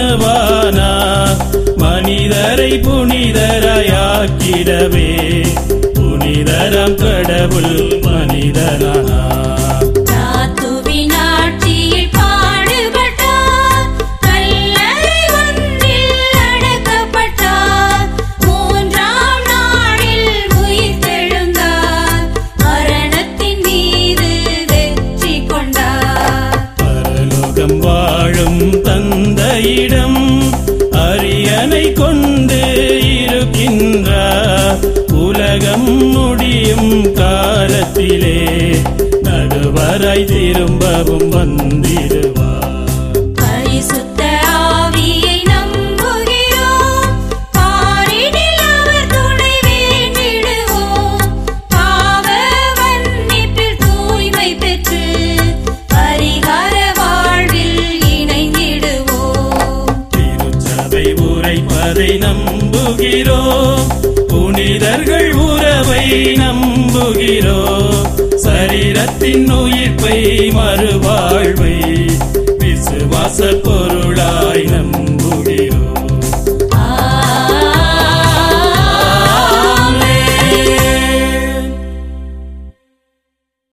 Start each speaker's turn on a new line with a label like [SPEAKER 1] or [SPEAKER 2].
[SPEAKER 1] மனுவானா மனிதரை புனிதராயாக்கிடவே புனிதரம் கடவுள் மனிதனானா
[SPEAKER 2] தாத்துவின் ஆட்சியில் பாடுபட்டார் கல்லறை ஒன்றில் அடக்கப்பட்டார் மூன்றாம் நாளில் உயிர்த்தெழுந்தார் மரணத்தின் மீது வெற்றி கொண்டார்
[SPEAKER 1] பரலோகம் வாழும் தந்தையிடம் அரியணை கொண்டு இருக்கின்றார் உலகம் முடியும் காலத்திலே நடுவராய் திரும்பவும் வந்திடுவார்
[SPEAKER 2] பரிசுத்த ஆவியை நம்புகிறோம் பாரினில் அவர் துணை வேண்டிடுவோம் பாவ மன்னிப்பில் தூய்மை பெற்று பரிகார வாழ்வில் இணைந்திடுவோம்
[SPEAKER 1] திருச்சபை உரைப்பதை நம்புகிறோம் புனிதர்கள் உறவை நம்புகிறோம் சரீரத்தின் உயிர்ப்பை மறுவாழ்வை விசுவாச பொருள்